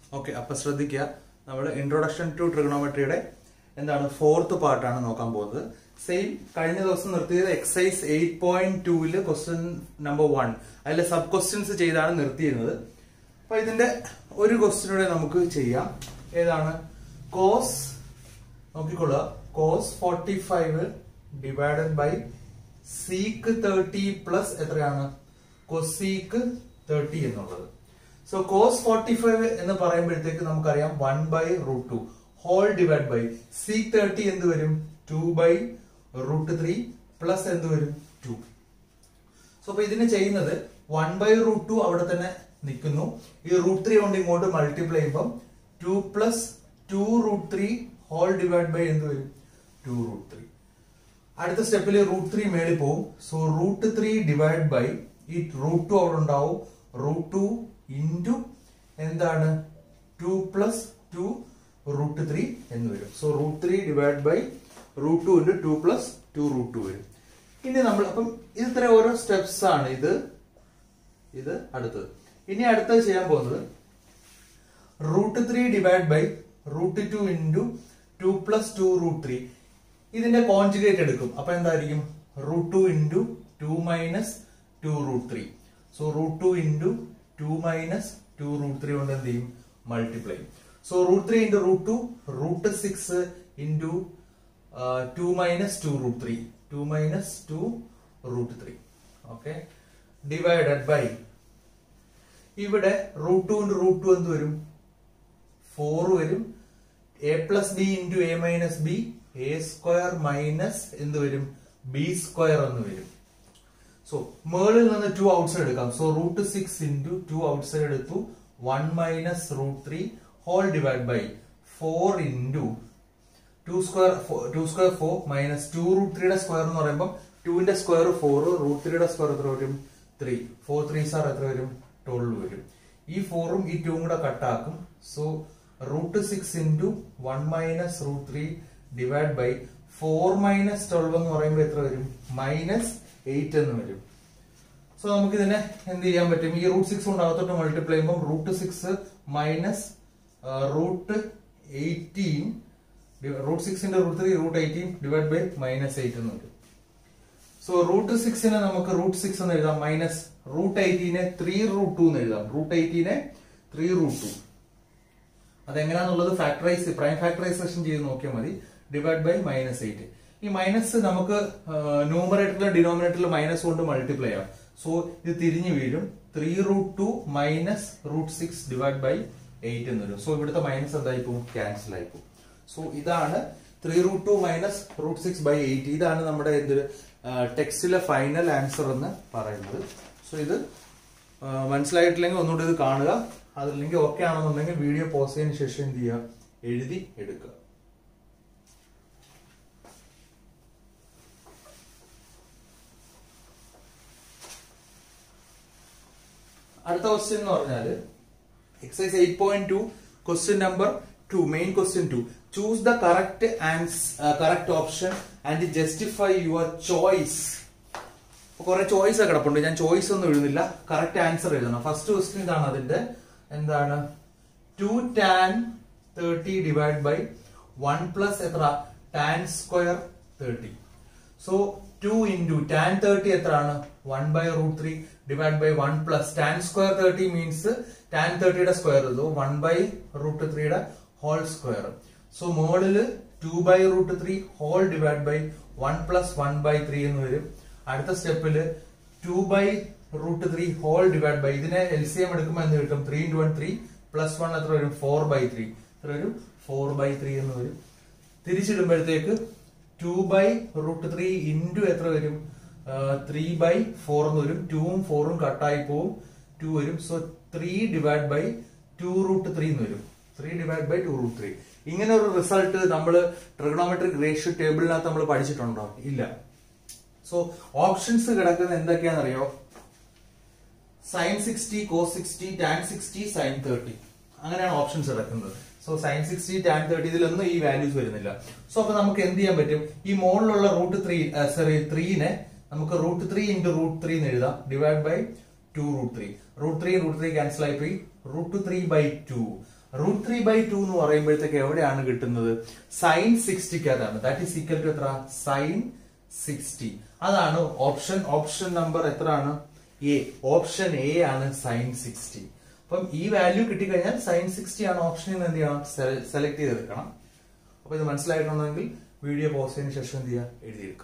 okay അപ്പൊ ശ്രദ്ധിക്കുക നമ്മൾ ഇൻട്രൊഡക്ഷൻ ടു ട്രിഗണോമെട്രിയുടെ എന്താണ് ഫോർത്ത് പാർട്ടാണ് നോക്കാൻ പോകുന്നത് സെയിം കഴിഞ്ഞ ദിവസം നിർത്തിയത് എക്സസൈസ് എയ്റ്റ് പോയിന്റ് ടൂവില് ക്വസ്റ്റ്യൻ നമ്പർ വൺ അതിലെ സബ് ക്വസ്റ്റ്യൻസ് ചെയ്താണ് നിർത്തിയിരുന്നത് അപ്പൊ ഇതിന്റെ ഒരു ക്വസ്റ്റ്യനൂടെ നമുക്ക് ചെയ്യാം ഏതാണ് കോസ് നോക്കിക്കൊള്ളുക cos forty five divided by sec thirty plus എത്രയാണ് കൊസീക്ക് തേർട്ടി എന്നുള്ളത് സോ കോസ് ഫോർട്ടി ഫൈവ് എന്ന് പറയുമ്പോഴത്തേക്ക് നമുക്കറിയാം one by root two whole divide by sec thirty എന്ത് വരും two by root three plus എന്ത് വരും ടു സോ അപ്പൊ ഇതിന് ചെയ്യുന്നത് വൺ ബൈ റൂട്ട് ടു അവിടെ തന്നെ നിൽക്കുന്നു ഈ റൂട്ട് ത്രീ കൊണ്ട് ഇങ്ങോട്ട് മൾട്ടിപ്ലൈ ചെയ്യുമ്പം two plus two root three whole divide by എന്ത് വരും ടു റൂട്ട് ത്രീ അടുത്ത സ്റ്റെപ്പിൽ റൂട്ട് ത്രീ മേളിൽ പോകും so root three divide by ഈ റൂട്ട് ടു അവിടെ ഉണ്ടാവും റൂട്ട് ടു ഇൻറ്റു എന്താണ് two plus two root three എന്ന് വരും so root three divide by root two into two plus two root two വരും ഇനി നമ്മൾ അപ്പം ഇത് ഇത്ര ഓരോ സ്റ്റെപ്സ് ആണ് ഇത് ഇത് അടുത്തത് ഇനി അടുത്തത് ചെയ്യാൻ പോകുന്നത് root three divide by root two into two plus two root three ഇതിന്റെ കോൺജുഗേറ്റ് എടുക്കും അപ്പൊ എന്തായിരിക്കും root two into two minus two root three so root two into two minus two root three കൊണ്ട് എന്ത് ചെയ്യും multiply so root three into root two root six into two minus two root three two minus two root three okay divided by ഇവിടെ root two into root to എന്ത് വരും four വരും a plus b into a minus b a square minus എന്ത് വരും b square എന്ന് വരും so മേളിൽ നിന്ന് ടു ഔട്ട്സൈഡ് എടുക്കാം so root six into two outside എടുത്തു one minus root three whole divide by four into two square two square four minus two root ത്രീയുടെ square എന്ന് പറയുമ്പോൾ ടുവിന്റെ സ്ക്വയർ ഫോർ റൂട്ട് ത്രീയുടെ സ്ക്വയർ എത്ര വരും ത്രീ ഫോർ ത്രീ സാർ എത്ര വരും ട്വൽവ് വരും ഈ ഫോറും ഈ ടൂവും കൂടെ കട്ടാക്കും so root six into one minus root three divide by four minus twelve എന്ന് പറയുമ്പോൾ എത്ര വരും മൈനസ് എയ്റ്റ് എന്ന് വരും സോ നമുക്ക് ഇതിനെ എന്ത് ചെയ്യാൻ പറ്റും ഈ റൂട്ട് സിക്സ് കൊണ്ട് അകത്തോട്ട് മൾട്ടിപ്ലൈ ചെയ്യുമ്പോൾ root six minus root eighteen root സിക്സിന്റെ root three root eighteen divide by minus eight എന്ന് വരും സോ റൂട്ട് സിക്സിനെ നമുക്ക് റൂട്ട് സിക്സ് എന്ന് എഴുതാം മൈനസ് റൂട്ട് എയ്റ്റീനെ ത്രീ റൂട്ട് ടു എന്ന് എഴുതാം റൂട്ട് എയ്റ്റീനെ ത്രീ റൂട്ട് ടു അതെങ്ങനെയാണെന്നുള്ളത് ഫാക്ടറൈസ് പ്രൈം ഫാക്ടറൈസേഷൻ ചെയ്ത് നോക്കിയാൽ മതി ഡിവൈഡ് ബൈ മൈനസ് എയ്റ്റ് ഈ മൈനസ് നമുക്ക് ന്യൂമറേറ്ററിലും ഡിനോമിനേറ്ററിലും മൈനസ് കൊണ്ട് മൾട്ടിപ്ലൈ ആവും സോ ഇത് തിരിഞ്ഞു വീഴും three root two minus root six divide by eight എന്ന് വരും സോ ഇവിടുത്തെ മൈനസ് എന്തായി പോകും ക്യാൻസൽ ആയി പോകും സോ ഇതാണ് three root two minus root six by eight ഇതാണ് നമ്മുടെ എന്തൊരു ടെക്സ്റ്റിലെ ഫൈനൽ ആൻസർ എന്ന് പറയുന്നത് സോ ഇത് മനസ്സിലായിട്ടില്ലെങ്കിൽ ഒന്നുകൂടി ഇത് കാണുക അതല്ലെങ്കിൽ ഓക്കെ ആണെന്നുണ്ടെങ്കിൽ വീഡിയോ പോസ്റ്റ് ചെയ്തതിനു ശേഷം എന്ത് ചെയ്യുക എഴുതി എടുക്കുക അടുത്ത ക്വസ്റ്റ്യൻ എന്ന് പറഞ്ഞാല് exercise eight point two question number two main question two choose the correct and correct option and justify your choice കുറെ ചോയ്സ് കിടപ്പുണ്ട് ഞാൻ ചോയ്സ് ഒന്നും എഴുതുന്നില്ല കറക്റ്റ് ആൻസർ എഴുതണം ഫസ്റ്റ് ക്വസ്റ്റ്യൻ ഇതാണ് അതിന്റെ എന്താണ് two tan thirty divide by one plus എത്ര tan square thirty so two into tan thirty എത്രയാണ് one by root three divide by one plus tan square thirty means tan തേർട്ടിയുടെ square ഇത് one by root ത്രീയുടെ whole square so മോളില് two by root three whole divide by one plus one by three എന്ന് വരും അടുത്ത സ്റ്റെപ്പില് two by root three whole divide by ഇതിനെ L C M എടുക്കുമ്പോൾ എന്ത് കിട്ടും three into one three plus one എത്ര വരും ഫോർ ബൈ ത്രീ എത്ര വരും ഫോർ ബൈ ത്രീ എന്ന് വരും തിരിച്ചിടുമ്പോഴത്തേക്ക് two by root three into എത്ര വരും ത്രീ ബൈ ഫോർ എന്ന് വരും ടൂവും ഫോറും കട്ടായി പോവും ടു വരും so three divide by two root three എന്ന് വരും three divide by two root three ഇങ്ങനെ ഒരു റിസൾട്ട് നമ്മൾ ട്രിഗണോമെട്രിക് റേഷ്യോ ടേബിളിനകത്ത് നമ്മൾ പഠിച്ചിട്ടുണ്ടോ ഇല്ല സോ ഓപ്ഷൻസ് കിടക്കുന്നത് എന്തൊക്കെയാണെന്നറിയോ sine sixty cos sixty tan sixty sine thirty അങ്ങനെയാണ് ഓപ്ഷൻസ് കിടക്കുന്നത് so sine sixty tan thirty ഇതിലൊന്നും ഈ വാല്യൂസ് വരുന്നില്ല സോ അപ്പൊ നമുക്ക് എന്ത് ചെയ്യാൻ പറ്റും ഈ മുകളിലുള്ള റൂട്ട് ത്രീ സോറി ത്രീനെ നമുക്ക് root three into root three എന്ന് എഴുതാം divide by two root three root three root three cancel ആയി പോയി root three by two root three by two എന്ന് പറയുമ്പോഴത്തേക്ക് എവിടെയാണ് കിട്ടുന്നത് സൈൻ സിക്സ്റ്റിക്കകത്താണ് ദാറ്റ് ഈസ് ഈക്വൽ ടു എത്ര സൈൻ സിക്സ്റ്റി അതാണ് ഓപ്ഷൻ ഓപ്ഷൻ നമ്പർ എത്ര ആണ് എ ഓപ്ഷൻ എ ആണ് സൈൻ സിക്സ്റ്റി അപ്പം ഈ വാല്യൂ കിട്ടിക്കഴിഞ്ഞാൽ സൈൻ സിക്സ്റ്റി ആണ് ഓപ്ഷനിൽ നിന്ന് എന്ത് ചെയ്യണം സെലക്ട് ചെയ്തെടുക്കണം അപ്പൊ ഇത് മനസ്സിലായിട്ടുണ്ടെങ്കിൽ വീഡിയോ പോസ്റ്റ് ചെയ്തതിനു ശേഷം എന്ത് ചെയ്യുക എഴുതിയെടുക്കാം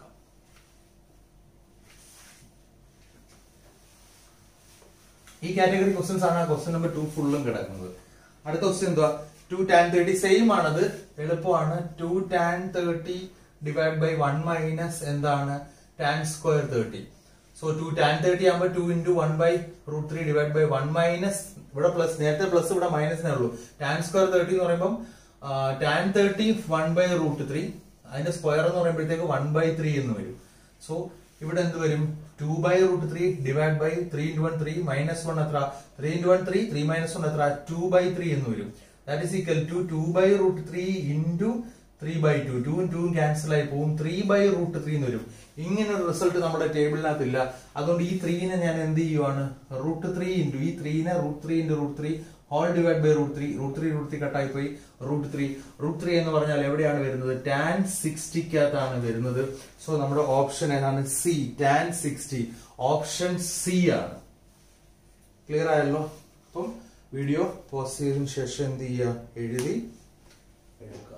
ഈ കാറ്റഗറി ക്വസ്റ്റ്യൻസ് ആണ് ക്വസ്റ്റ്യൻ നമ്പർ ടു ഫുള്ളും കിടക്കുന്നത് അടുത്ത ക്വസ്റ്റ്യൻ എന്തുവാ ടു ടാൻ തേർട്ടി സെയിം ആണത് എളുപ്പമാണ് two tan thirty divide by one minus എന്താണ് tan square thirty so two tan thirty ആകുമ്പോൾ two into one by root three divide by one minus ഇവിടെ plus നേരത്തെ പ്ലസ് ഇവിടെ മൈനസിനേ ഉള്ളൂ ടാൻ സ്ക്വയർ തേർട്ടി എന്ന് പറയുമ്പോൾ tan thirty one by root three അതിന്റെ സ്ക്വയർ എന്ന് പറയുമ്പോഴത്തേക്ക് വൺ ബൈ ത്രീ എന്ന് വരും സോ ഇവിടെ എന്ത് വരും two by root three divide by three into one three minus one എത്ര three into one three three minus one എത്ര ടു ബൈ ത്രീ എന്ന് വരും that is equal to two by root three into three by two ടൂവും ടൂവും cancel ആയി പോകും three by root three എന്ന് വരും ഇങ്ങനെ ഒരു റിസൾട്ട് നമ്മുടെ ടേബിളിനകത്ത് ഇല്ല അതുകൊണ്ട് ഈ ത്രീനെ ഞാൻ എന്ത് ചെയ്യുവാണ് റൂട്ട് ത്രീ ഇൻറ്റു ഈ ത്രീനെ root three into root three whole divide by root three root three root three കട്ടായി പോയി റൂട്ട് ത്രീ റൂട്ട് ത്രീ എന്ന് പറഞ്ഞാൽ എവിടെയാണ് വരുന്നത് ടാൻ സിക്സ്റ്റിക്കകത്താണ് വരുന്നത് സോ നമ്മുടെ ഓപ്ഷൻ ഏതാണ് C tan sixty option C ആണ് ക്ലിയർ ആയല്ലോ അപ്പം വീഡിയോ പോസ്റ്റ് ചെയ്തതിനു ശേഷം എന്ത് ചെയ്യുക എഴുതി എടുക്കുക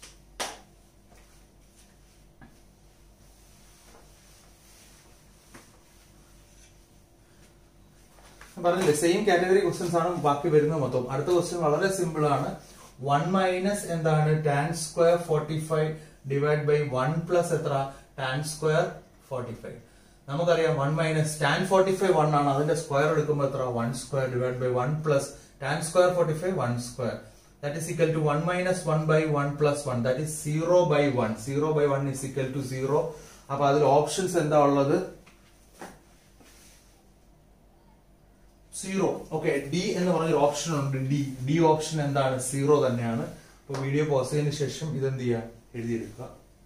പറഞ്ഞില്ലേ സെയിം കാറ്റഗറി ക്വസ്റ്റ്യൻസ് ആണ് ബാക്കി വരുന്നത് മൊത്തം അടുത്ത ക്വസ്റ്റ്യൻ വളരെ സിമ്പിൾ ആണ് വൺ മൈനസ് എന്താണ് tan square forty five divide by one plus എത്ര ടാൻ സ്ക്വയർ ഫോർട്ടി ഫൈവ് നമുക്കറിയാം one minus tan forty five one ആണ് അതിന്റെ സ്ക്വയർ എടുക്കുമ്പോൾ എത്ര one square divide by one plus tan square forty five one square that is equal to one minus one by one plus one that is zero by one zero by one is equal to zero അപ്പൊ അതിൽ options എന്താ ഉള്ളത് zero okay D എന്ന് പറഞ്ഞൊരു option ഉണ്ട് D D option എന്താണ് zero തന്നെയാണ് അപ്പൊ വീഡിയോ പോസ് ചെയ്തതിനു ശേഷം ഇതെന്ത് ചെയ്യുക എഴുതിയെടുക്കുക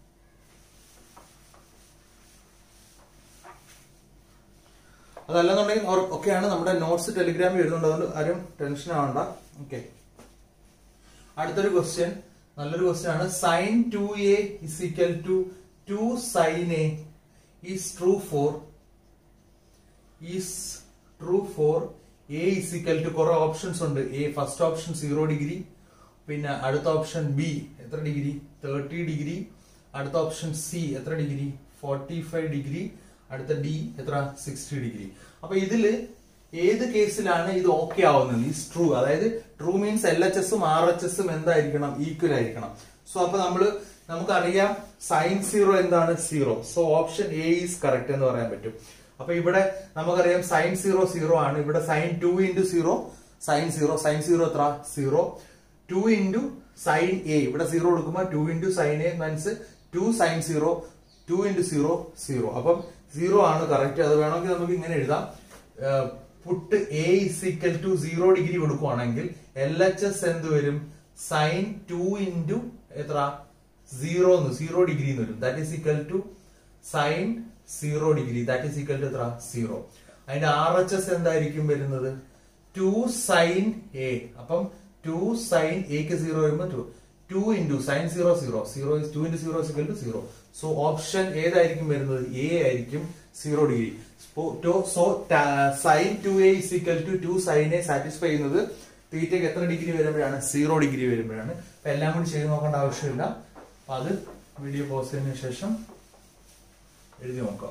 അതല്ലെന്നുണ്ടെങ്കിൽ ഒക്കെയാണ് നമ്മുടെ നോട്ട്സ് ടെലിഗ്രാമിൽ എഴുതുന്നുണ്ട് അതുകൊണ്ട് ആരും ടെൻഷൻ ആവണ്ട ഓക്കെ അടുത്തൊരു ക്വസ്റ്റ്യൻ നല്ലൊരു ക്വസ്റ്റ്യൻ ആണ് sine two A is equal to two sine A is true for is true for A is equal to കുറെ ഓപ്ഷൻസ് ഉണ്ട് A first option zero degree പിന്നെ അടുത്ത ഓപ്ഷൻ ബി എത്ര degree thirty degree അടുത്ത option C എത്ര degree forty five degree അടുത്ത D എത്ര sixty degree അപ്പൊ ഇതില് ഏത് കേസിലാണ് ഇത് ഓക്കെ ആവുന്നത് ഈസ് ട്രൂ അതായത് ട്രൂ മീൻസ് എൽ എച്ച് എസും ആർ എച്ച് എസും എന്തായിരിക്കണം ഈക്വൽ ആയിരിക്കണം സോ അപ്പൊ നമ്മള് നമുക്കറിയാം സൈൻ സീറോ എന്താണ് zero so option A is correct എന്ന് പറയാൻ പറ്റും അപ്പൊ ഇവിടെ നമുക്കറിയാം സൈൻ സീറോ സീറോ ആണ് ഇവിടെ sine two into zero sine zero sine zero എത്ര zero two into sine A ഇവിടെ സീറോ കൊടുക്കുമ്പോൾ two into sine A means two sine zero two into zero zero അപ്പം സീറോ ആണ് കറക്റ്റ് അത് വേണമെങ്കിൽ നമുക്ക് ഇങ്ങനെ എഴുതാം put A is equal to zero degree കൊടുക്കുവാണെങ്കിൽ എൽ എച്ച് എസ് എന്ത് വരും സൈൻ ടു ഇൻറ്റു എത്ര സീറോ സീറോ ഡിഗ്രി എന്ന് വരും that is equal to sine zero degree that is equal to എത്ര സീറോ അതിന്റെ ആർ എച്ച് എസ് എന്തായിരിക്കും വരുന്നത് ടു സൈൻ എ അപ്പം ടു സൈൻ എക്ക് സീറോ വരുമ്പോൾ two two into sine zero zero zero two into zero equal to zero so option ഏതായിരിക്കും വരുന്നത് A ആയിരിക്കും zero degree so sine two A is equal to two sine A satisfy ചെയ്യുന്നത് തീറ്റയ്ക്ക് എത്ര degree വരുമ്പോഴാണ് zero degree വരുമ്പോഴാണ് അപ്പൊ എല്ലാം കൂടി ചെയ്ത് നോക്കേണ്ട ആവശ്യമില്ല അപ്പൊ അത് വീഡിയോ പോസ്റ്റ് ചെയ്തതിനു ശേഷം എഴുതി നോക്കാം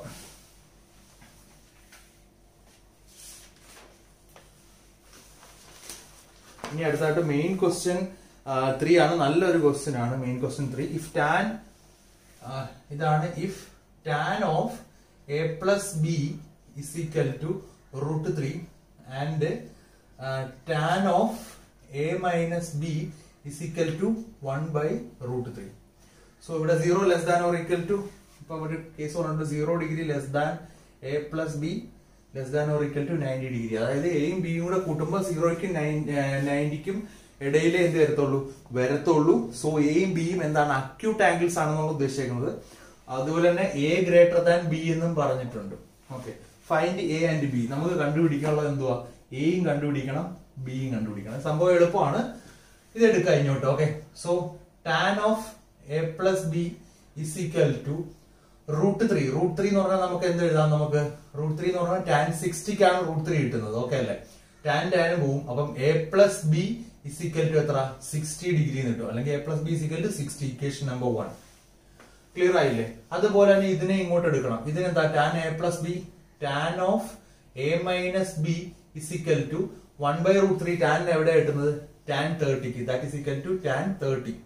ഇനി അടുത്തായിട്ട് മെയിൻ ക്വസ്റ്റ്യൻ ത്രീ ആണ് നല്ലൊരു ക്വസ്റ്റ്യൻ ആണ് main question three if tan ഇതാണ് if tan of A plus B is equal to root three and tan of A minus B is equal to one by root three so ഇവിടെ zero less than or equal to ഇപ്പൊ ഒരു case പറഞ്ഞിട്ട് zero degree less than A plus B less than or equal to ninety degree അതായത് എയും ബിയും കൂടെ കൂട്ടുമ്പോൾ സീറോയ്ക്കും നയൻറ്റിക്കും ഇടയിലേ എന്ത് വരത്തുള്ളൂ വരത്തുള്ളൂ സോ എയും ബിയും എന്താണ് അക്യൂട്ട് ആംഗിൾസ് ആണെന്നുള്ള ഉദ്ദേശിക്കുന്നത് അതുപോലെ തന്നെ എ ഗ്രേറ്റർ ദാൻ ബി എന്നും പറഞ്ഞിട്ടുണ്ട് okay find A and B നമുക്ക് കണ്ടുപിടിക്കാനുള്ളത് എന്തുവാ എയും കണ്ടുപിടിക്കണം ബിയും കണ്ടുപിടിക്കണം സംഭവം എളുപ്പമാണ് ഇത് എടുക്കാം ഇങ്ങോട്ട് okay so tan of A plus B is equal to root three root three എന്ന് പറഞ്ഞാൽ നമുക്ക് എന്ത് എഴുതാം നമുക്ക് റൂട്ട് ത്രീ എന്ന് പറഞ്ഞാൽ ടാൻ സിക്സ്റ്റിക്കാണ് റൂട്ട് ത്രീ കിട്ടുന്നത് ഓക്കെ അല്ലേ ടാൻ ടാന് പോവും അപ്പം A plus B is equal to എത്ര സിക്സ്റ്റി ഡിഗ്രി കിട്ടും അല്ലെങ്കിൽ A plus B is equal to sixty equation number one clear ആയില്ലേ അതുപോലെ തന്നെ ഇതിനെ ഇങ്ങോട്ട് എടുക്കണം ഇതിനെന്താ tan A plus B tan of A minus B is equal to one by root three tan എവിടെ കിട്ടുന്നത് ടാൻ തേർട്ടിക്ക് that is equal to tan thirty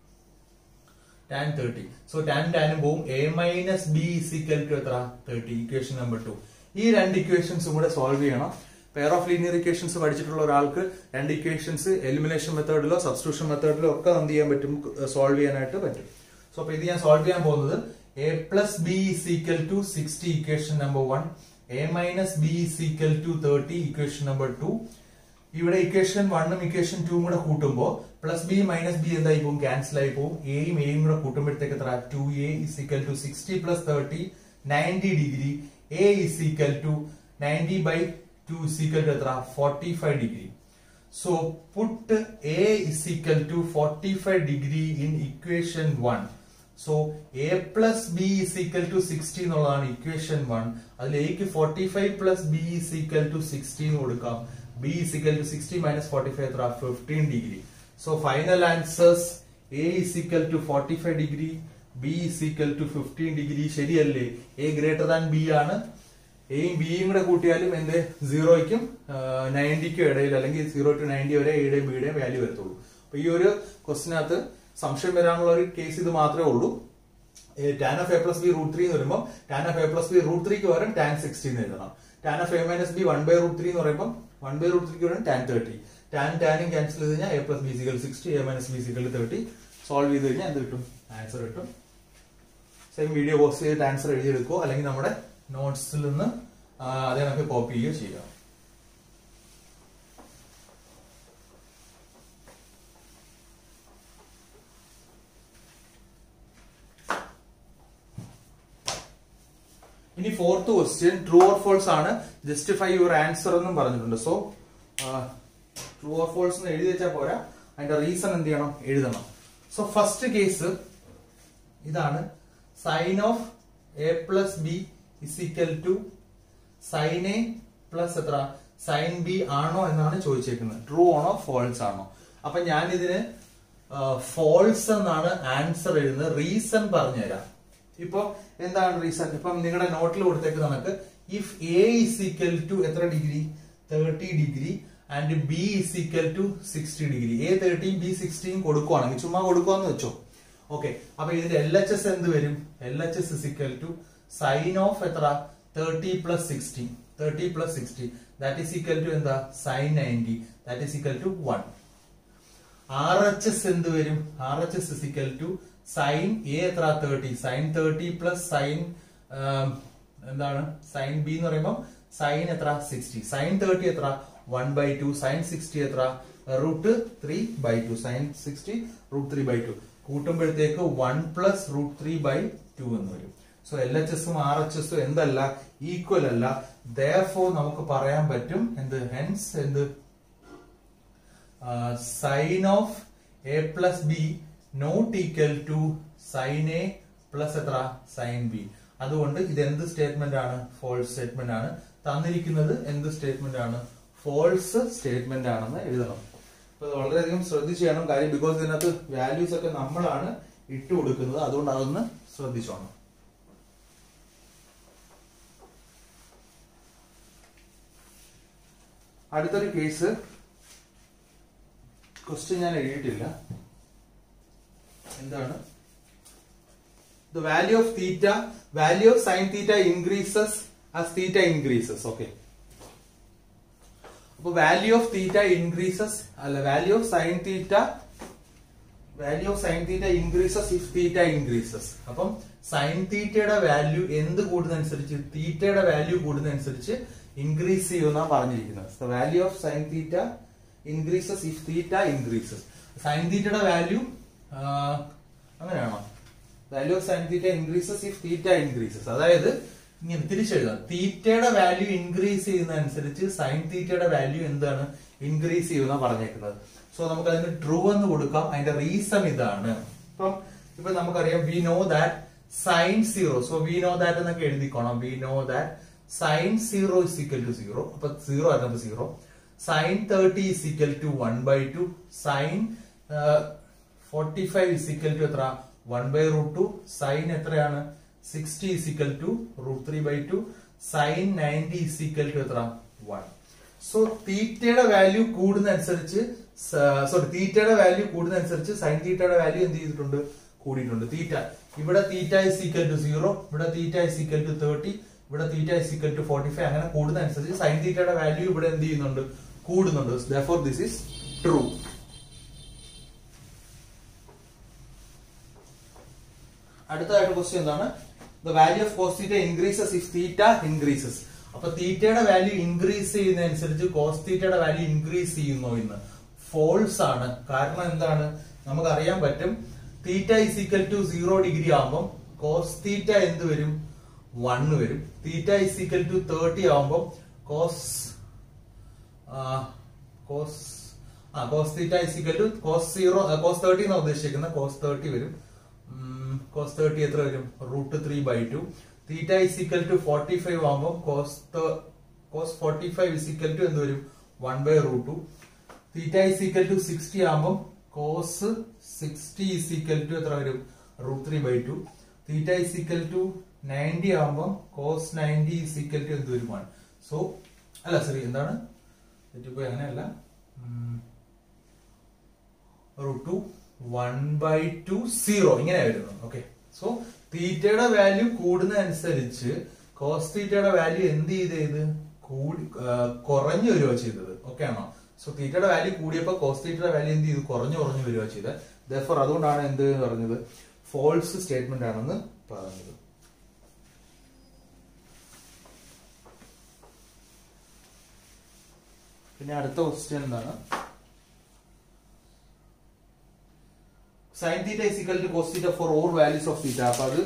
tan thirty so tan ടാനും പോവും A minus B is equal to എത്ര thirty equation number two ഈ രണ്ട് ഇക്വേഷൻസും കൂടെ solve ചെയ്യണം പെയർ ഓഫ് ലീനിയർ ഇക്വേഷൻസ് പഠിച്ചിട്ടുള്ള ഒരാൾക്ക് രണ്ട് ഇക്വേഷൻസ് എലിമിനേഷൻ മെത്തേഡിലോ സബ്സ്റ്റിറ്റ്യൂഷൻ മെത്തേഡിലോ ഒക്കെ എന്ത് ചെയ്യാൻ പറ്റും സോൾവ് ചെയ്യാനായിട്ട് പറ്റും സോ അപ്പൊ ഇത് ഞാൻ സോൾവ് ചെയ്യാൻ പോകുന്നത് A plus B is equal to sixty equation number one A minus B is equal to thirty equation number two ഇവിടെ ഇക്വേഷൻ വണ്ണും ഇക്വേഷൻ ടൂവും കൂടെ കൂട്ടുമ്പോ പ്ലസ് ബി മൈനസ് ബി എന്തായി പോകും ക്യാൻസൽ ആയി പോകും എയും എയും കൂടെ കൂട്ടുമ്പോഴത്തേക്ക് എത്ര two A is equal to sixty plus thirty ninety degree A is equal to ninety by two is equal to എത്ര forty five degree so put A is equal to forty five degree in equation one so A plus B is equal to sixty എന്നുള്ളതാണ് equation one അതിൽ എക്ക് forty five plus B is equal to sixty എന്ന് കൊടുക്കാം B is equal to sixty minus forty five എത്ര fifteen degree so final answers A is equal to forty five degree B is equal to fifteen degree ശരിയല്ലേ A greater than B ആണ് എയും ബിയും കൂടെ കൂട്ടിയാലും എന്ത് സീറോയ്ക്കും നയൻറ്റിക്കും ഇടയിൽ അല്ലെങ്കിൽ സീറോ ടു നയൻറ്റി വരെ എയുടെയും ബിയുടെയും വാല്യൂ വരത്തുള്ളൂ അപ്പൊ ഈ ഒരു ക്വസ്റ്റിനകത്ത് സംശയം വരാനുള്ള ഒരു കേസ് ഇത് മാത്രമേ ഉള്ളൂ tan of A plus B root three എന്ന് വരുമ്പോൾ tan of A plus B root ത്രീക്ക് പകരം ടാൻ സിക്സ്റ്റി എന്ന് എഴുതണം tan of A minus B one by root three എന്ന് പറയുമ്പോൾ വൺ ബൈ റൂട്ട് ത്രീക്ക് പകരം ടാൻ തേർട്ടി ടാൻ ടാനും ക്യാൻസൽ ചെയ്ത് കഴിഞ്ഞാൽ A plus B is equal sixty A minus B is equal thirty solve ചെയ്ത് കഴിഞ്ഞാൽ എന്ത് കിട്ടും ആൻസർ കിട്ടും സെയിം വീഡിയോ പോസ്റ്റ് ചെയ്തിട്ട് ആൻസർ എഴുതിയെടുക്കോ അല്ലെങ്കിൽ നമ്മുടെ നോട്ട്സിൽ നിന്ന് ആ, അതേ നമുക്ക് കോപ്പി ചെയ്യുകയോ ചെയ്യാം ഇനി fourth question true or false ആണ് ജസ്റ്റിഫൈ യുവർ ആൻസർ എന്നും പറഞ്ഞിട്ടുണ്ട് സോ ട്രൂ ഓർ ഫോൾസ് എന്ന് എഴുതി വെച്ചാൽ പോരാ അതിന്റെ റീസൺ എന്ത് ചെയ്യണം എഴുതണം സോ ഫസ്റ്റ് കേസ് ഇതാണ് sine of A plus B is equal to sine A plus എത്ര സൈൻ ബി ആണോ എന്നാണ് ചോദിച്ചേക്കുന്നത് ട്രൂ ആണോ ഫോൾസ് ആണോ അപ്പൊ ഞാൻ ഇതിന് ഫോൾസ് എന്നാണ് ആൻസർ എഴുതുന്നത് റീസൺ പറഞ്ഞുതരാം ഇപ്പൊ എന്താണ് റീസൺ ഇപ്പം നിങ്ങളുടെ നോട്ടിൽ കൊടുത്തേക്ക് നമുക്ക് if A is equal to എത്ര degree thirty degree and B is equal to sixty degree A തേർട്ടിയും ബി സിക്സ്റ്റിയും കൊടുക്കുവാണെങ്കിൽ ചുമ്മാ കൊടുക്കുവാന്ന് വെച്ചോ ഓക്കെ അപ്പൊ ഇതിന്റെ എൽ എച്ച് എസ് എന്ത് വരും L H S is equal to sine of എത്ര thirty plus sixty thirty plus sixty that is equal to എന്താ sine ninety that is equal to one R H S എന്ത് വരും R H S is equal to sine A എത്ര thirty sine thirty plus sine എന്താണ് sine B എന്ന് പറയുമ്പോൾ sine എത്ര sixty sine thirty എത്ര one by two sine sixty എത്ര root three by two sine sixty root three by two കൂട്ടുമ്പോഴത്തേക്ക് one plus root three by two എന്ന് വരും so L H എസും ആർ എച്ച് എസും എന്തല്ല ഈക്വൽ അല്ല ദയഫോ നമുക്ക് പറയാൻ പറ്റും എന്ത് ഹെൻസ് എന്ത് sine of A plus B not equal to sine A plus എത്ര സൈൻ ബി അതുകൊണ്ട് ഇത് എന്ത് സ്റ്റേറ്റ്മെന്റ് ആണ് ഫോൾസ് സ്റ്റേറ്റ്മെന്റ് ആണ് തന്നിരിക്കുന്നത് എന്ത് സ്റ്റേറ്റ്മെന്റ് ആണ് ഫോൾസ് സ്റ്റേറ്റ്മെന്റ് ആണെന്ന് എഴുതണം അപ്പൊ ഇത് വളരെയധികം ശ്രദ്ധിച്ചു ചെയ്യണം കാര്യം ബിക്കോസ് ഇതിനകത്ത് വാല്യൂസ് ഒക്കെ നമ്മളാണ് ഇട്ട് കൊടുക്കുന്നത് അതുകൊണ്ട് അതൊന്ന് ശ്രദ്ധിച്ചോണം അടുത്തൊരു കേസ് ക്വസ്റ്റ്യൻ ഞാൻ എഴുതിയിട്ടില്ല എന്താണ് the value of theta value of sine theta increases as theta increases okay അപ്പൊ വാല്യൂ ഓഫ് തീറ്റ ഇൻക്രീസസ് അല്ല value of sine theta value of sine theta increases if theta increases അപ്പം sine തീറ്റയുടെ value എന്ത് കൂടുന്നതനുസരിച്ച് തീറ്റയുടെ value കൂടുന്നതനുസരിച്ച് increase ചെയ്യുമെന്നാണ് പറഞ്ഞിരിക്കുന്നത് value of sine theta increases if theta increases sine തീറ്റയുടെ വാല്യൂ അങ്ങനെയാണോ value of sine theta increases if theta increases അതായത് ഇങ്ങനെ തിരിച്ചെഴുതാം തീറ്റയുടെ വാല്യൂ ഇൻക്രീസ് ചെയ്യുന്ന അനുസരിച്ച് സൈൻ തീറ്റയുടെ വാല്യൂ എന്താണ് ഇൻക്രീസ് ചെയ്യുന്ന പറഞ്ഞേക്കുന്നത് സോ നമുക്ക് അതിന് ട്രൂ എന്ന് കൊടുക്കാം അതിന്റെ റീസൺ ഇതാണ് ഇപ്പം ഇപ്പൊ നമുക്കറിയാം we know that sine zero so we know that എന്നൊക്കെ എഴുതിക്കോണം we know that sine zero is equal to zero അപ്പൊ സീറോ ആയിരുന്നു zero sine thirty is equal to one by two sine forty five is equal to എത്ര one by root two sine എത്രയാണ് sixty is equal to root three by two sine ninety is equal to എത്ര one so തീറ്റയുടെ value കൂടുന്നതനുസരിച്ച് sorry തീറ്റയുടെ value കൂടുന്നതനുസരിച്ച് sine തീറ്റയുടെ value എന്ത് ചെയ്തിട്ടുണ്ട് കൂടിയിട്ടുണ്ട് തീറ്റ ഇവിടെ theta is equal to zero ഇവിടെ theta is equal to thirty ഇവിടെ theta is equal to forty five അങ്ങനെ കൂടുന്നതനുസരിച്ച് സൈൻ തീറ്റയുടെ വാല്യൂ ഇവിടെ എന്ത് ചെയ്യുന്നുണ്ട് കൂടുന്നുണ്ട് ദോർ ദിസ് ഇസ് ട്രൂ അടുത്തതായിട്ട് ക്വസ്റ്റ്യൻ എന്താണ് the value of cos theta increases if theta increases അപ്പൊ തീറ്റയുടെ വാല്യൂ ഇൻക്രീസ് ചെയ്യുന്നതനുസരിച്ച് കോസ് തീറ്റയുടെ വാല്യൂ ഇൻക്രീസ് ചെയ്യുന്നു എന്ന് ഫോൾസ് ആണ് കാരണം എന്താണ് നമുക്ക് അറിയാൻ പറ്റും theta is equal to zero degree ആകുമ്പോൾ കോസ് തീറ്റ എന്ത് വരും വൺ വരും theta is equal to thirty ആകുമ്പോൾ കോസ് കോസ് ആ cos theta is equal to cos zero cos thirty എന്നാണ് ഉദ്ദേശിക്കുന്നത് കോസ് തേർട്ടി വരും കോസ് തേർട്ടി എത്ര വരും root three by two theta is equal to forty five ആകുമ്പോൾ cos cos forty five is equal to എന്ത് വരും one by root two theta is equal to sixty ആകുമ്പോൾ cos sixty is equal to എത്ര വരും root three by two theta is equal to ninety ആകുമ്പോൾ cos ninety is equal to എന്ത് വരും one so അല്ല sorry എന്താണ് തെറ്റിപ്പോയി അങ്ങനെയല്ല root two one by two zero ഇങ്ങനെ വരുന്നു ഓക്കെ സോ തീറ്റയുടെ വാല്യൂ കൂടുന്നതനുസരിച്ച് കോസ് തീറ്റയുടെ വാല്യൂ എന്ത് ചെയ്ത് ചെയ്ത് കൂടി കുറഞ്ഞു വരിക ചെയ്തത് ഓക്കെ ആണോ സോ തീറ്റയുടെ വാല്യൂ കൂടിയപ്പോൾ കോസ് തീറ്റയുടെ വാല്യൂ എന്ത് ചെയ്തു കുറഞ്ഞു കുറഞ്ഞു വരിക ചെയ്തത് ദോർ അതുകൊണ്ടാണ് എന്ത് പറഞ്ഞത് ഫോൾസ് സ്റ്റേറ്റ്മെന്റ് ആണെന്ന് പറഞ്ഞത് പിന്നെ അടുത്ത ക്വസ്റ്റ്യൻ എന്താണ് sine theta is equal to cos theta for all values of theta അപ്പൊ അത്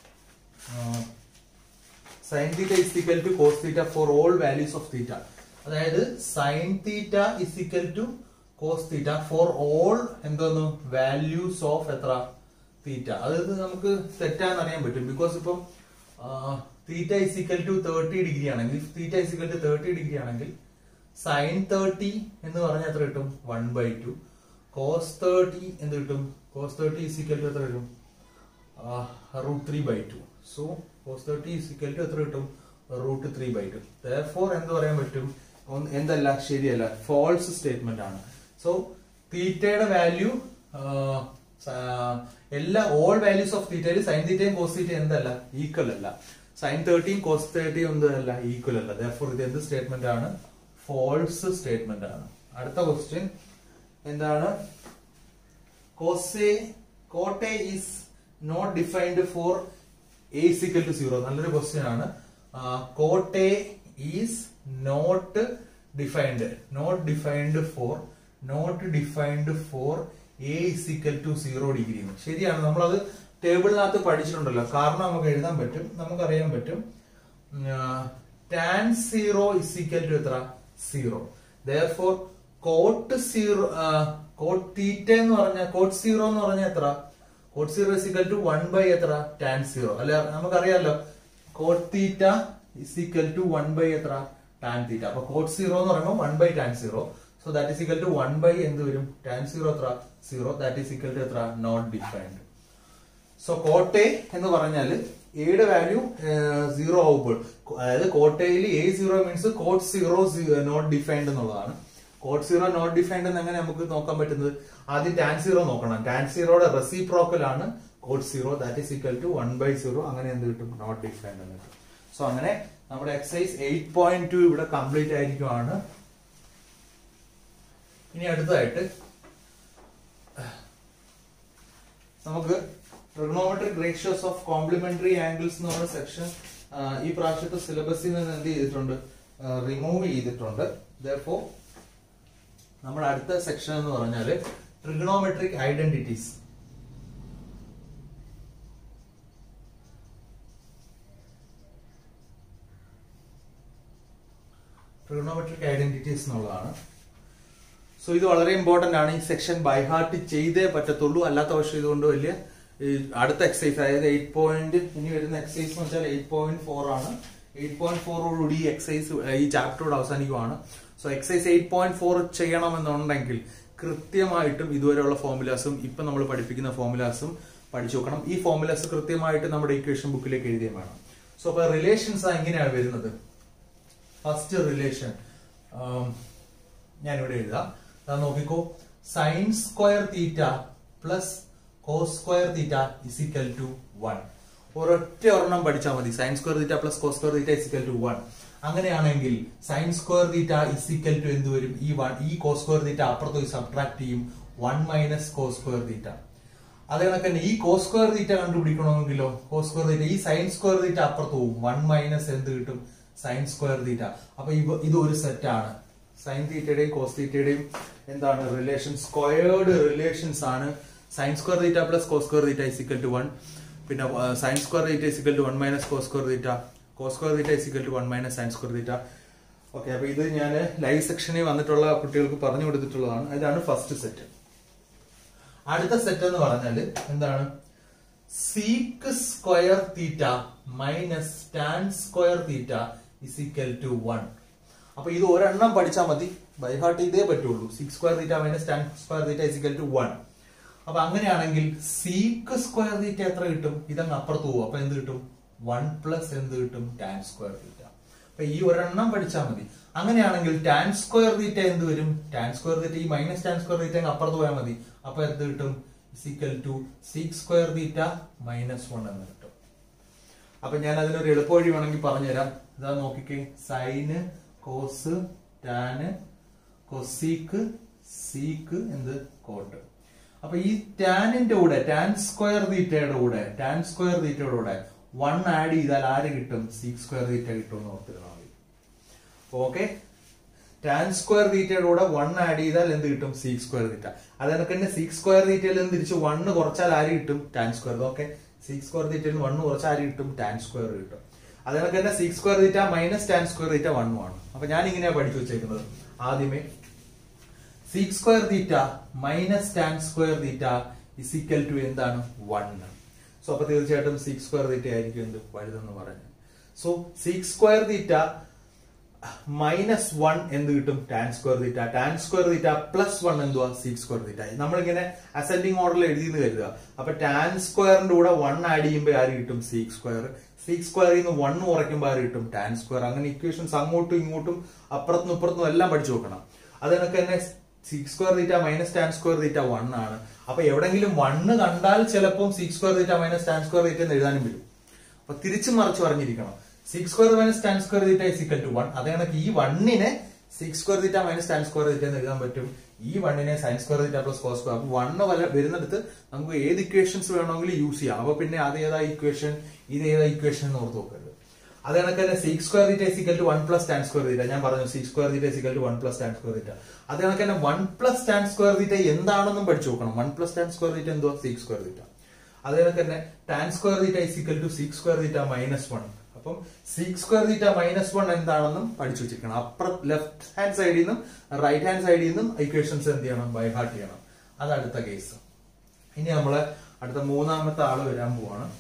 sine theta is equal to cos theta for all values of theta അതായത് sine theta is equal to cos theta for all എന്തോന്നു values of എത്ര theta അതായത് നമുക്ക് തെറ്റാന്ന് അറിയാൻ പറ്റും ബിക്കോസ് ഇപ്പം theta is equal to thirty degree ആണെങ്കിൽ theta is equal to thirty degree ആണെങ്കിൽ സൈൻ തേർട്ടി എന്ന് പറഞ്ഞാൽ എത്ര കിട്ടും one by two cos thirty എന്ത് കിട്ടും cos thirty is equal to എത്ര കിട്ടും root three by two so cos thirty is equal to എത്ര കിട്ടും root three by two for എന്ത് പറയാൻ പറ്റും എന്തല്ല ശരിയല്ല ഫോൾസ് സ്റ്റേറ്റ്മെന്റ് ആണ് സോ തീറ്റയുടെ വാല്യൂ എല്ലാ ഓൾ വാല്യൂസ് ഓഫ് തീറ്റയിൽ സൈൻ തീറ്റയും കോസ് തീറ്റയും എന്തല്ല ഈക്വൽ അല്ല സൈൻ തേർട്ടിയും കോസ് തേർട്ടിയും എന്തല്ല ഈക്വൽ അല്ല ദോർ ഇത് എന്ത് സ്റ്റേറ്റ്മെന്റ് ആണ് ഫോൾസ് സ്റ്റേറ്റ്മെന്റ് ആണ് അടുത്ത ക്വസ്റ്റ്യൻ എന്താണ് cos A cot A is not defined for A is equal to zero നല്ലൊരു ക്വസ്റ്റ്യൻ ആണ് cot A is not defined not defined for not defined for A is equal to zero degree ശരിയാണ് നമ്മളത് ടേബിളിനകത്ത് പഠിച്ചിട്ടുണ്ടല്ലോ കാരണം നമുക്ക് എഴുതാൻ പറ്റും നമുക്കറിയാൻ പറ്റും ടാൻ സീറോ ഇസിക്കൽ ടു എത്ര സീറോ ദോർ കോട്ട് സീറോ കോട്ട് തീറ്റ എന്ന് പറഞ്ഞാൽ കോട്ട് സീറോ എന്ന് പറഞ്ഞാൽ എത്ര cot zero is equal to one by എത്ര ടാൻ സീറോ അല്ലെ നമുക്കറിയാലോ cot theta is equal to one by എത്ര ടാൻ തീറ്റ അപ്പൊ കോട്ട് സീറോ എന്ന് പറയുമ്പോൾ one by tan zero so that is equal to one by എന്ത് വരും ടാൻ സീറോ എത്ര zero that is equal to എത്ര നോട്ട് ഡിഫൈൻഡ് സോ കോട്ടെ എന്ന് പറഞ്ഞാൽ എയുടെ വാല്യൂ സീറോ ആവുമ്പോൾ അതായത് കോട്ടയിൽ A zero means cot zero not defined എന്നുള്ളതാണ് കോട്ട് സീറോ നോട്ട് ഡിഫൈൻഡ് എന്ന് എങ്ങനെ നമുക്ക് നോക്കാൻ പറ്റുന്നത് ആദ്യം ടാൻ സീറോ നോക്കണം ടാൻ സീറോയുടെ റെസിപ്രോക്കൽ ആണ് cot zero that is equal to one by zero അങ്ങനെ എന്ത് കിട്ടും നോട്ട് ഡിഫൈൻഡ് എന്ന് കിട്ടും സോ അങ്ങനെ നമ്മുടെ എക്സസൈസ് എയ്റ്റ് പോയിന്റ് ടു ഇവിടെ കംപ്ലീറ്റ് ആയിരിക്കുവാണ് ഇനി അടുത്തതായിട്ട് നമുക്ക് trigonometric ratios of complementary angles എന്ന് പറഞ്ഞ സെക്ഷൻ ഈ പ്രാവശ്യത്തെ സിലബസിൽ നിന്ന് എന്ത് ചെയ്തിട്ടുണ്ട് റിമൂവ് ചെയ്തിട്ടുണ്ട് ദോ നമ്മുടെ അടുത്ത സെക്ഷൻ എന്ന് പറഞ്ഞാൽ ട്രിഗണോമെട്രിക് ഐഡന്റിറ്റീസ് ട്രിഗണോമെട്രിക് ഐഡന്റിറ്റീസ് എന്നുള്ളതാണ് സോ ഇത് വളരെ ഇമ്പോർട്ടന്റ് ആണ് ഈ സെക്ഷൻ ബൈ ഹാർട്ട് ചെയ്തേ പറ്റത്തുള്ളൂ അല്ലാത്ത പക്ഷം ഇതുകൊണ്ട് വലിയ ഈ അടുത്ത എക്സസൈസ് അതായത് എയ്റ്റ് പോയിന്റ് ഇനി വരുന്ന എക്സസൈസ് എന്ന് വെച്ചാൽ എയ്റ്റ് പോയിന്റ് ഫോർ ആണ് എയ്റ്റ് പോയിന്റ് ഫോറോടുകൂടി ഈ എക്സസൈസ് ഈ ചാപ്റ്ററോട് അവസാനിക്കുവാണ് so exercise eight point four ചെയ്യണമെന്നുണ്ടെങ്കിൽ കൃത്യമായിട്ടും ഇതുവരെയുള്ള ഫോർമുലാസും ഇപ്പൊ നമ്മൾ പഠിപ്പിക്കുന്ന ഫോർമുലാസും പഠിച്ചു നോക്കണം ഈ ഫോർമുലാസ് കൃത്യമായിട്ട് നമ്മുടെ ഇക്വേഷൻ ബുക്കിലേക്ക് എഴുതിയ വേണം സോ അപ്പൊ റിലേഷൻസ് എങ്ങനെയാണ് വരുന്നത് ഫസ്റ്റ് റിലേഷൻ ഞാൻ ഇവിടെ എഴുതാം ദാ നോക്കിക്കോ sine square theta plus cos square theta is equal to one ഒരൊറ്റ ഒരെണ്ണം പഠിച്ചാൽ മതി sine square theta plus cos square theta is equal to one അങ്ങനെയാണെങ്കിൽ sine square theta is equal to എന്ത് വരും ഈ വൺ ഈ കോസ് സ്ക്വയർ തീറ്റ അപ്പുറത്ത് സബ്ട്രാക്ട് ചെയ്യും one minus cos square theta അതേ കണക്ക് തന്നെ ഈ കോസ് സ്ക്വയർ തീറ്റ കണ്ടുപിടിക്കണമെങ്കിലോ കോസ് സ്ക്വയർ തീറ്റ ഈ സൈൻ സ്ക്വയർ തീറ്റ അപ്പുറത്ത് പോകും വൺ മൈനസ് എന്ത് കിട്ടും സൈൻ സ്ക്വയർ തീറ്റ അപ്പൊ ഇവ- ഇത് ഒരു സെറ്റ് ആണ് സൈൻ തീറ്റയുടെയും കോസ് തീറ്റയുടെയും എന്താണ് റിലേഷൻ സ്ക്വയേർഡ് റിലേഷൻസ് ആണ് sine square theta plus cos square theta is equal to one പിന്നെ sine square theta is equal to one minus cos square theta cos square theta is equal to one minus sine square theta okay അപ്പൊ ഇത് ഞാൻ live സെക്ഷനിൽ വന്നിട്ടുള്ള കുട്ടികൾക്ക് പറഞ്ഞു കൊടുത്തിട്ടുള്ളതാണ് ഇതാണ് first set അടുത്ത സെറ്റ് എന്ന് പറഞ്ഞാല് എന്താണ് sec square theta minus tan square theta is equal to one അപ്പൊ ഇത് ഒരെണ്ണം പഠിച്ചാൽ മതി ബൈഹാർട്ട് ഇതേ പറ്റുള്ളൂ sec square theta minus tan square theta is equal to one അപ്പൊ അങ്ങനെയാണെങ്കിൽ സീക്ക് സ്ക്വയർ തീറ്റ എത്ര കിട്ടും ഇതങ്ങ് അപ്പുറത്ത് പോകും അപ്പൊ എന്ത് കിട്ടും വൺ പ്ലസ് എന്ത് കിട്ടും ടാൻ സ്ക്വയർ തീറ്റ അപ്പൊ ഈ ഒരെണ്ണം പഠിച്ചാൽ മതി അങ്ങനെയാണെങ്കിൽ ടാൻ സ്ക്വയർ തീറ്റ എന്ത് വരും ടാൻ സ്ക്വയർ തീറ്റ ഈ മൈനസ് ടാൻ സ്ക്വയർ തീറ്റ അങ്ങ് അപ്പുറത്ത് പോയാൽ മതി അപ്പൊ എന്ത് കിട്ടും is equal to sec square theta minus one എന്ന് കിട്ടും അപ്പൊ ഞാൻ അതിനൊരു എളുപ്പവഴി വേണമെങ്കിൽ പറഞ്ഞുതരാം ഇതാ നോക്കിക്കേ sine cos tan cosec sec എന്ത് കോട്ട് അപ്പൊ ഈ ടാനിന്റെ കൂടെ ടാൻ സ്ക്വയർ തീറ്റയുടെ കൂടെ ടാൻ സ്ക്വയർ തീറ്റയുടെ കൂടെ വൺ ആഡ് ചെയ്താൽ ആര് കിട്ടും സീക്ക് സ്ക്വയർ തീറ്റ കിട്ടും എന്ന് ഓർത്തിരുന്നാൽ മതി ഓക്കെ ടാൻ സ്ക്വയർ തീറ്റയുടെ കൂടെ വൺ ആഡ് ചെയ്താൽ എന്ത് കിട്ടും സീക്ക് സ്ക്വയർ തീറ്റ അതൊക്കെ തന്നെ സീക്ക് സ്ക്വയർ തീറ്റയിൽ നിന്ന് തിരിച്ച് വണ്ണ് കുറച്ചാൽ ആര് കിട്ടും tan square okay sec square തീറ്റയിൽ നിന്ന് വണ്ണ് കുറച്ചാൽ ആര് കിട്ടും ടാൻ സ്ക്വയർ കിട്ടും അതിനൊക്കെ തന്നെ sec square theta minus tan square theta വണ്ണും ആണ് അപ്പൊ ഞാൻ ഇങ്ങനെയാ പഠിച്ചു വെച്ചേക്കുന്നത് ആദ്യമേ sec square theta minus tan square theta is equal to എന്താണ് വൺ സോ അപ്പൊ തീർച്ചയായിട്ടും സിക്സ് സ്ക്വയർ തീറ്റ ആയിരിക്കും എന്ത് വലുതെന്ന് പറഞ്ഞു so sec square theta minus one എന്ത് കിട്ടും tan square theta tan square theta plus one എന്തുവാ സിക്സ് സ്ക്വയർ തീറ്റ നമ്മളിങ്ങനെ അസെൻഡിങ് ഓർഡറിൽ എഴുതിയെന്ന് കരുതുക അപ്പൊ ടാൻ സ്ക്വയറിന്റെ കൂടെ വൺ ആഡ് ചെയ്യുമ്പോൾ ആര് കിട്ടും സിക്സ് സ്ക്വയർ സിക്സ് സ്ക്വയറിൽ നിന്ന് വൺ കുറയ്ക്കുമ്പോൾ ആര് കിട്ടും ടാൻ സ്ക്വയർ അങ്ങനെ ഇക്വേഷൻസ് അങ്ങോട്ടും ഇങ്ങോട്ടും അപ്പുറത്തും ഇപ്പുറത്തും എല്ലാം പഠിച്ചു നോക്കണം അതിനൊക്കെ തന്നെ sec square theta minus tan square theta one ആണ് അപ്പൊ എവിടെങ്കിലും വണ്ണ് കണ്ടാൽ ചിലപ്പം sec square theta minus tan square theta എന്ന് എഴുതാനും വരും അപ്പൊ തിരിച്ചു മറിച്ച് പറഞ്ഞിരിക്കണം sec square minus tan square theta is equal to one അതേ കണക്ക് ഈ വണ്ണിനെ sec square theta minus tan square theta എന്ന് എഴുതാൻ പറ്റും ഈ വണ്ണിനെ sine square theta plus cos square അപ്പൊ വണ്ണ് വല്ല വരുന്നിടത്ത് നമുക്ക് ഏത് ഇക്വേഷൻസ് വേണമെങ്കിലും യൂസ് ചെയ്യാം അപ്പൊ പിന്നെ അത് ഏതാ ഇക്വേഷൻ ഇത് ഏതാ ഇക്വേഷൻ എന്ന് ഓർത്ത് നോക്കരുത് അത് കണക്ക് തന്നെ sec square theta is equal to one plus tan square theta ഞാൻ പറഞ്ഞു sec square theta is equal to one plus tan square theta അത് കണക്ക് തന്നെ one plus tan square theta എന്താണെന്നും പഠിച്ചു നോക്കണം one plus tan square theta എന്തോ സിക്സ് സ്ക്വയർ തീറ്റ അത് കണക്ക് തന്നെ tan square theta is equal to sec square theta minus one അപ്പം sec square theta minus one എന്താണെന്നും പഠിച്ചു വെച്ചിരിക്കണം അപ്പുറം ലെഫ്റ്റ് ഹാൻഡ് സൈഡിൽ നിന്നും റൈറ്റ് ഹാൻഡ് സൈഡിൽ നിന്നും ഇക്വേഷൻസ് എന്ത് ചെയ്യണം ബൈ ഹാർട്ട് ചെയ്യണം അത് അടുത്ത കേസ് ഇനി നമ്മള് അടുത്ത മൂന്നാമത്തെ ആള് വരാൻ പോവാണ്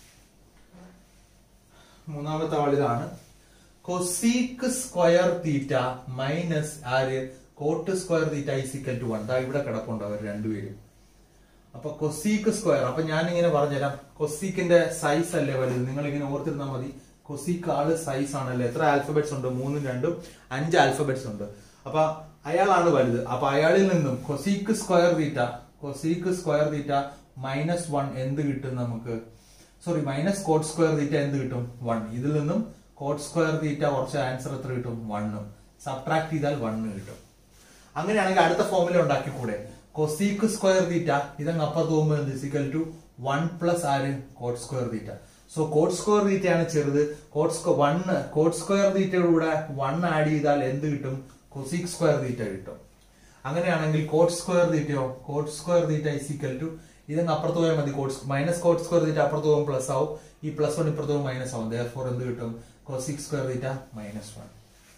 മൂന്നാമത്തെ ആളിലാണ് കൊസീക്ക് സ്ക്വയർ തീറ്റ മൈനസ് ആര് cot square theta is equal to one ദാ ഇവിടെ കിടപ്പുണ്ട് അവർ രണ്ടുപേരും അപ്പൊ കൊസീക്ക് സ്ക്വയർ അപ്പൊ ഞാൻ ഇങ്ങനെ പറഞ്ഞുതരാം കൊസീക്കിന്റെ സൈസ് അല്ലേ വലുത് നിങ്ങൾ ഇങ്ങനെ ഓർത്തിരുന്നാൽ മതി കൊസീക്ക് ആള് സൈസ് ആണല്ലേ എത്ര ആൽഫബറ്റ്സ് ഉണ്ട് മൂന്നും രണ്ടും അഞ്ച് ആൽഫബറ്റ്സ് ഉണ്ട് അപ്പൊ അയാളാണ് വലുത് അപ്പൊ അയാളിൽ നിന്നും cosec square theta cosec square theta minus one എന്ത് കിട്ടും നമുക്ക് sorry minus cot square theta എന്ത് കിട്ടും വൺ ഇതിൽ നിന്നും കോട്ട് സ്ക്വയർ തീറ്റ കുറച്ച് ആൻസർ എത്ര കിട്ടും വണ്ണും സബ്ട്രാക്ട് ചെയ്താൽ വണ്ണ് കിട്ടും അങ്ങനെയാണെങ്കിൽ അടുത്ത ഫോമില ഉണ്ടാക്കിക്കൂടെ കൊസീക്ക് സ്ക്വയർ തീറ്റ ഇതങ്ങ് അപ്പുറത്ത് പോകുമ്പോൾ എന്ത് ഇസിക്കൽ ടു വൺ പ്ലസ് ആര് cot square theta so cot square തീറ്റയാണ് ചെറുത് cot square one cot square തീറ്റയുടെ കൂടെ വൺ ആഡ് ചെയ്താൽ എന്ത് കിട്ടും കൊസീക്ക് സ്ക്വയർ തീറ്റ കിട്ടും അങ്ങനെയാണെങ്കിൽ കോട്ട് സ്ക്വയർ തീറ്റയോ cot square theta is equal to ഇതങ്ങ് അപ്പുറത്ത് പോയാൽ മതി cot minus cot square theta അപ്പുറത്ത് പോകുമ്പോൾ പ്ലസ് ആവും ഈ പ്ലസ് വൺ ഇപ്പുറത്ത് പോകുമ്പോൾ മൈനസ് ആവും ദയർ ഫോർ എന്ത് കിട്ടും cosec square theta minus one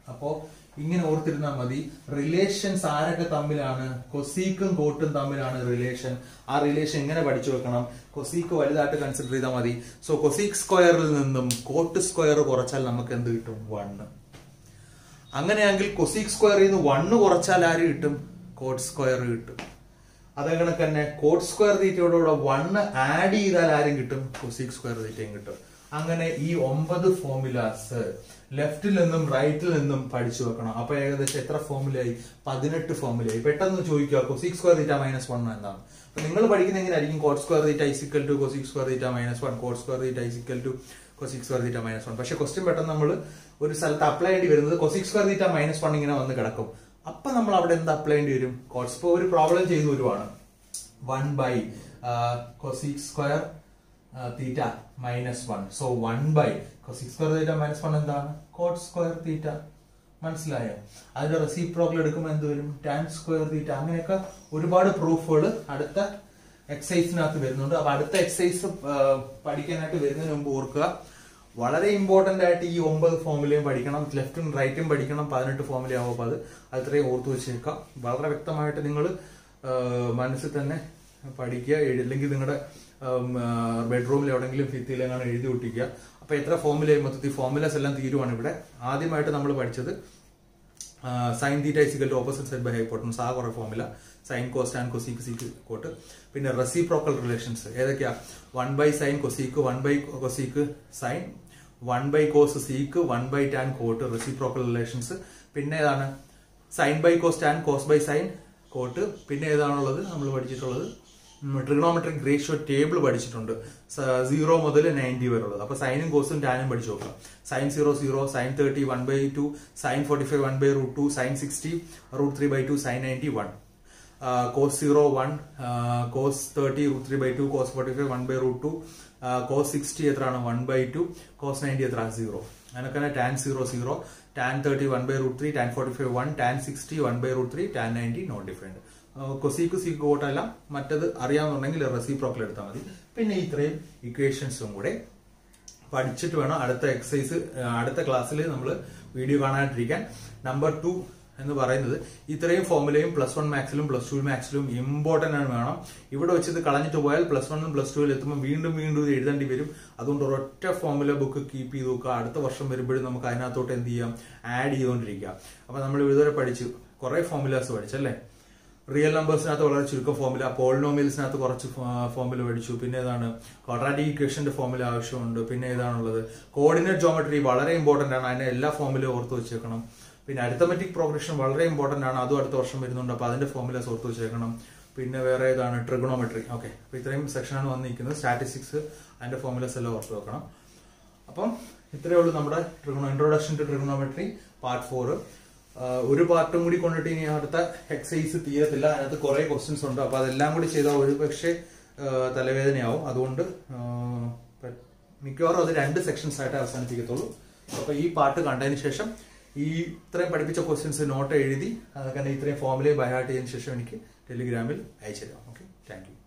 അപ്പോ ഇങ്ങനെ ഓർത്തിരുന്നാൽ മതി റിലേഷൻസ് ആരൊക്കെ തമ്മിലാണ് കൊസീക്കും കോട്ടും തമ്മിലാണ് റിലേഷൻ ആ റിലേഷൻ എങ്ങനെ പഠിച്ചു വെക്കണം കൊസീക്ക് വലുതായിട്ട് കൺസിഡർ ചെയ്താൽ മതി സോ കൊസീക് സ്ക്വയറിൽ നിന്നും കോട്ട് സ്ക്വയർ കുറച്ചാൽ നമുക്ക് എന്ത് കിട്ടും വണ്ണ് അങ്ങനെയാണെങ്കിൽ കൊസീക് സ്ക്വയറിൽ നിന്ന് വണ്ണ് കുറച്ചാൽ ആര് കിട്ടും കോട്ട് സ്ക്വയർ കിട്ടും അതേ കണക്ക് തന്നെ കോട്ട് സ്ക്വയർ തീറ്റയോടുകൂടെ വണ്ണ് ആഡ് ചെയ്താൽ ആരും കിട്ടും കൊസീക് സ്ക്വയർ തീറ്റയും കിട്ടും അങ്ങനെ ഈ ഒമ്പത് ഫോർമുലാസ് ലെഫ്റ്റിൽ നിന്നും റൈറ്റിൽ നിന്നും പഠിച്ചു വെക്കണം അപ്പൊ ഏകദേശം എത്ര ഫോർമുലയായി പതിനെട്ട് ഫോർമുലയായി പെട്ടെന്ന് ചോദിക്കുക cosec square theta minus one എന്താണ് അപ്പൊ നിങ്ങൾ പഠിക്കുന്ന എങ്ങനെയായിരിക്കും cot square theta is equal to cosec square theta minus one cot square theta is equal to cosec square theta minus one പക്ഷെ ക്വസ്റ്റ്യൻ പെട്ടെന്ന് നമ്മൾ ഒരു സ്ഥലത്ത് അപ്ലൈ ചെയ്യേണ്ടി വരുന്നത് cosec square theta minus one ഇങ്ങനെ വന്ന് കിടക്കും അപ്പൊ നമ്മൾ അവിടെ എന്ത് അപ്ലൈ ചെയ്യേണ്ടി വരും കോട്സ് ഇപ്പൊ ഒരു പ്രോബ്ലം ചെയ്തു വരുവാണ് one by cosec square theta minus one so one by cosec square theta minus one എന്താണ് കോട്ട് സ്ക്വയർ തീറ്റ മനസ്സിലായോ അതിന്റെ റെസിപ്രോക്കൽ എടുക്കുമ്പോൾ എന്ത് വരും ടാൻ സ്ക്വയർ തീറ്റ അങ്ങനെയൊക്കെ ഒരുപാട് പ്രൂഫുകൾ അടുത്ത എക്സസൈസിനകത്ത് വരുന്നുണ്ട് അപ്പൊ അടുത്ത എക്സസൈസ് പഠിക്കാനായിട്ട് വരുന്നതിന് മുമ്പ് ഓർക്കുക വളരെ ഇമ്പോർട്ടന്റ് ആയിട്ട് ഈ ഒമ്പത് ഫോമുലയും പഠിക്കണം ലെഫ്റ്റും റൈറ്റും പഠിക്കണം പതിനെട്ട് ഫോമുല ആവും അപ്പൊ അത് അത്രയും ഓർത്തു വെച്ചേക്കാം വളരെ വ്യക്തമായിട്ട് നിങ്ങൾ മനസ്സിൽ തന്നെ പഠിക്കുക എഴു- അല്ലെങ്കിൽ നിങ്ങളുടെ ബെഡ്റൂമിൽ എവിടെയെങ്കിലും ഭിത്തിയിലെങ്ങാണ് എഴുതി ഒട്ടിക്കുക അപ്പൊ എത്ര ഫോമുലയും മൊത്തത്തിൽ ഫോമുലാസ് എല്ലാം തീരുവാണ് ഇവിടെ ആദ്യമായിട്ട് നമ്മൾ പഠിച്ചത് sine theta is equal to opposite side by hypotenuse ആ കുറെ formula sine cos tan cosec sec cot പിന്നെ റെസിപ്രോക്കൽ റിലേഷൻസ് ഏതൊക്കെയാ one by sine cosec one by cosec sine one by cos sec one by tan cot reciprocal relations പിന്നെ ഏതാണ് sine by cos tan cos by sine cot പിന്നെ ഏതാണുള്ളത് നമ്മൾ പഠിച്ചിട്ടുള്ളത് trigonometric ratio table പഠിച്ചിട്ടുണ്ട് zero മുതൽ ninety വരെ ഉള്ളത് അപ്പൊ സൈനും കോസും ടാനും പഠിച്ചു നോക്കാം sine zero zero sine thirty one by two sine forty five one by root two sine sixty root three by two sine ninety one cos zero one cos thirty root three by two cos forty five one by root two cos sixty എത്രയാണ് one by two cos ninety എത്ര zero അതിനൊക്കെ tan zero zero tan thirty one by root three tan forty five one tan sixty one by root three tan ninety not different cosec sec കോട്ടെല്ലാം മറ്റത് അറിയാമെന്നുണ്ടെങ്കിൽ reciprocal എടുത്താൽ മതി പിന്നെ ഇത്രയും ഇക്വേഷൻസും കൂടെ പഠിച്ചിട്ട് വേണം അടുത്ത എക്സസൈസ് അടുത്ത ക്ലാസ്സിൽ നമ്മൾ വീഡിയോ കാണാനായിട്ടിരിക്കാൻ നമ്പർ ടു എന്ന് പറയുന്നത് ഇത്രയും ഫോമുലയും പ്ലസ് വൺ മാത്സിലും പ്ലസ് ടു മാത്സിലും ഇമ്പോർട്ടന്റ് ആണ് വേണം ഇവിടെ വെച്ചത് കളഞ്ഞിട്ട് പോയാൽ പ്ലസ് വണ്ണും പ്ലസ് ടുവിൽ എത്തുമ്പോൾ വീണ്ടും വീണ്ടും ഇത് എഴുതേണ്ടി വരും അതുകൊണ്ട് ഒരൊറ്റ ഫോമുല ബുക്ക് കീപ്പ് ചെയ്ത് നോക്കുക അടുത്ത വർഷം വരുമ്പോഴും നമുക്ക് അതിനകത്തോട്ട് എന്ത് ചെയ്യാം ആഡ് ചെയ്തുകൊണ്ടിരിക്കുക അപ്പൊ നമ്മൾ ഇതുവരെ പഠിച്ചു കുറെ ഫോമുലാസ് പഠിച്ചല്ലേ റിയൽ നമ്പേഴ്സിനകത്ത് വളരെ ചുരുക്കം ഫോമുല പോളിനോമിയൽസിനകത്ത് കുറച്ച് ഫോമുല പഠിച്ചു പിന്നെ ഏതാണ് ക്വാഡ്രാറ്റിക് ഇക്വേഷന്റെ ഫോമുല ആവശ്യമുണ്ട് പിന്നെ ഏതാണുള്ളത് കോർഡിനേറ്റ് ജോമെട്രി വളരെ ഇമ്പോർട്ടന്റ് ആണ് അതിന്റെ എല്ലാ ഫോമുലയും ഓർത്ത് വെച്ചേക്കണം പിന്നെ അരിത്തമെറ്റിക് പ്രോഗ്രഷൻ വളരെ ഇമ്പോർട്ടന്റ് ആണ് അതും അടുത്ത വർഷം വരുന്നുണ്ട് അപ്പൊ അതിന്റെ ഫോമുലാസ് ഓർത്ത് വെച്ചേക്കണം പിന്നെ വേറെ ഏതാണ് ട്രിഗണോമെട്രി ഓക്കെ അപ്പൊ ഇത്രയും സെക്ഷനാണ് വന്നിരിക്കുന്നത് സ്റ്റാറ്റിസ്റ്റിക്സ് അതിന്റെ ഫോമുലാസ് എല്ലാം ഓർത്ത് വെക്കണം അപ്പം ഇത്രയേ ഉള്ളൂ നമ്മുടെ trigono introduction to trigonometry part four ഒരു പാർട്ടും കൂടി കൊണ്ടിട്ട് ഇനി അടുത്ത എക്സസൈസ് തീരത്തില്ല അതിനകത്ത് കുറെ ക്വസ്റ്റ്യൻസ് ഉണ്ട് അപ്പൊ അതെല്ലാം കൂടി ചെയ്താൽ ഒരു പക്ഷേ തലവേദനയാവും അതുകൊണ്ട് ആ, പ- മിക്കവാറും അത് രണ്ട് സെക്ഷൻസ് ആയിട്ട് അവസാനിപ്പിക്കത്തുള്ളൂ അപ്പൊ ഈ പാട്ട് കണ്ടതിന് ശേഷം ഈ ഇത്രയും പഠിപ്പിച്ച ക്വസ്റ്റ്യൻസ് നോട്ട് എഴുതി അതൊക്കെ തന്നെ ഇത്രയും ഫോമിലെ ബൈഹാർട്ട് ചെയ്തതിനു ശേഷം എനിക്ക് ടെലിഗ്രാമിൽ അയച്ചു തരാം ഓക്കെ താങ്ക് യു